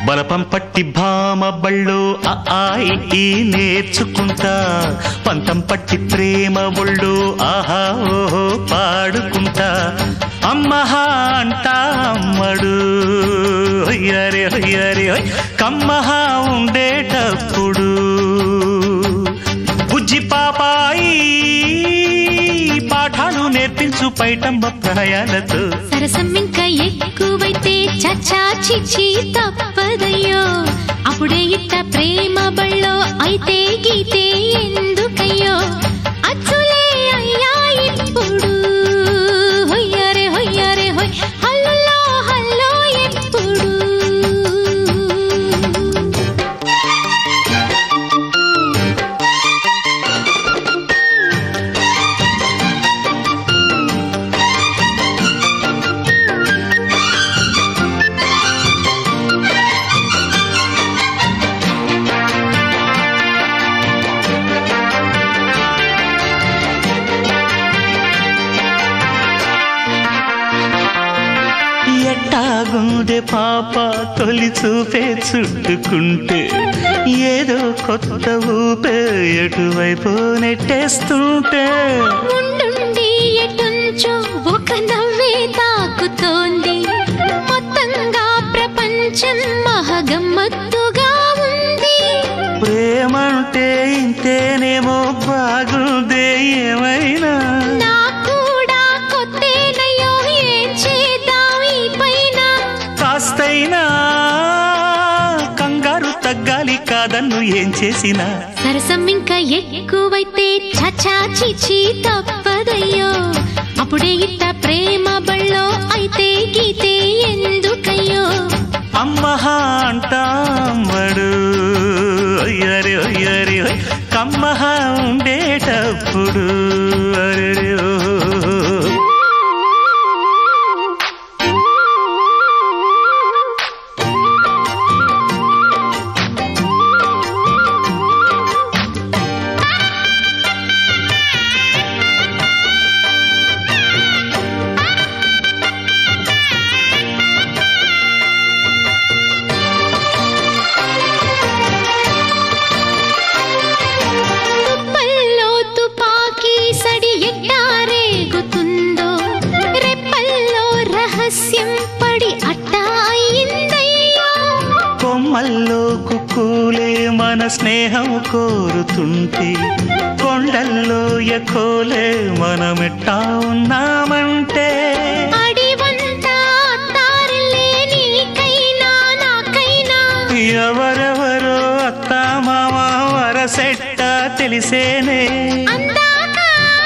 బలపం పట్టి భామ బళ్ళు ఆ ఆ, ఈ, ఈ నేర్చుకుంటా పంతం పట్టి ప్రేమ ఒళ్ళు ఆహా ఓహో పాడుకుంటా అమ్మహా అంటా అమ్మడు హొయ్యరే హొయ్యరే హొయ్ కమ్మహా ఉండేటప్పుడు బుజ్జి పాపాయి పాఠాలు నేర్పించు పైటమ్మ ప్రాయాలతో సరసం ఇంకా ఎక్కువైతే చచ్చా చిచ్చి తప్పదయ్యో అప్పుడే ఇట్ట ప్రేమ బళ్ళో అయితే గీతే ఎందుకయ్యో అచ్చులే అయ్యా ఇప్పుడు హొయ్యరే హొయ్యరే హొయ్ హల్లులో హల్లో ఎప్పుడు ఎట్టాగుండే పాప తొలి చూపే చుట్టుకుంటే ఏదో కొత్త ఊపే ఎటువైపు నెట్టేస్తుంటే ఉండుండి ఎటుంచో ఒక నవ్వే తాకుతోంది మొత్తంగా ప్రపంచం మహగమ్మత్తుగా ఉంది ప్రేమంటే ఇంతేనేమో బాగుందే ఏమైనా నా కూడా కొత్తేనయ్యో ఏం చేద్దాం ఈ పైన కాస్తైనా కంగారు తగ్గాలి కాదన్ను ఏం చేసినా సరసం ఇంకా ఎక్కువైతే చచా చిచి తప్పదయ్యో అప్పుడే ఇట్ట ప్రేమ బళ్ళో అయితే గీతే ఎందుకయ్యో అమ్మహా అంటామడు అయ్యరే అయ్యరే ఓయ్. కమ్మహా ఉండేటప్పుడు అరెరే ఓ. తుప్పల్లో తుపాకీ సడి ఎట్టారేగుతుందో రెప్పల్లో రహస్యం పడి అట్టా అయిందయ్యో కొమ్మల్లో కుక్కూలే మన స్నేహం కోరుతుంటే కొండల్లో ఎకోలే మనమెట్టా ఉన్నామంటే అడివంతా అత్తారులే నీకైనా నాకైనా ఎవరెవరో అత్త మామ వరసెట్ట తెలిసేనే అందాక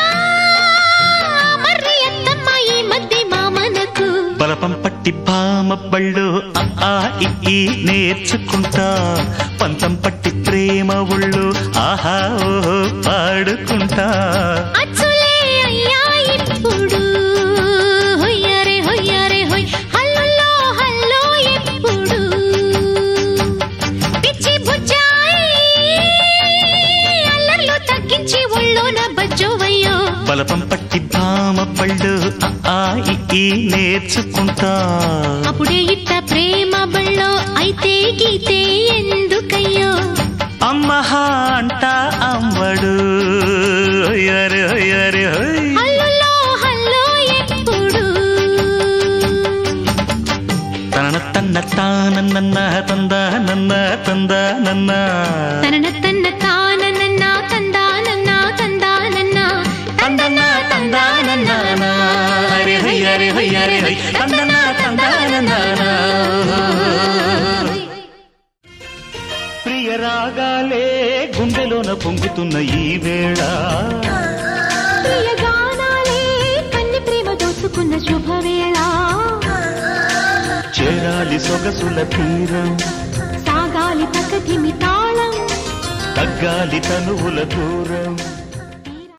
మర్రి అత్తమ్మ ఈ మధ్య మామనకు బలపం పట్టి భామ బళ్ళు ఆ, ఆ, ఈ, ఈ నేర్చుకుంటా పంతం పట్టి ప్రేమ ఒళ్ళు ఆహా ఓహో పాడుకుంటా అచ్చులే అయ్యా ఇప్పుడు హొయ్యరే హొయ్యరే హొయ్ హల్లులో హల్లో ఎప్పుడు పిచ్చి బుజ్జాయి అల్లర్లు తగ్గించి ఒళ్ళోన బజ్జోవయ్యో బలపం పట్టి భామ బళ్ళు ఆ, ఆ, ఈ, ఈ నేర్చుకుంటా అప్పుడే ఇట్ట ప్రేమ బళ్ళో అయితే గీతే ఎందుకయ్యో అమ్మహా అంటా అమ్మడు అయ్యరే అయ్యరే హోయ్ హల్లులో హల్లో ఎప్పుడు తన తన్న తానన్న తంద నన్న తంద నన్న తనన తన్న తానన్న తందానన్న తందానన్న తందన్న తందానన్న హరి హై హరి హై హరి హై తందన్న తందానన్న ప్రియ రాగాలే గుండెలోన పొంగుతున్న ఈ వేళ ప్రియ గానాలే కన్ని ప్రేమ దోచుకున్న శుభవేళ చేరాలి సొగసుల తీరం సాగాలి పకటిమి తాళం తగ్గాలి తనువుల దూరం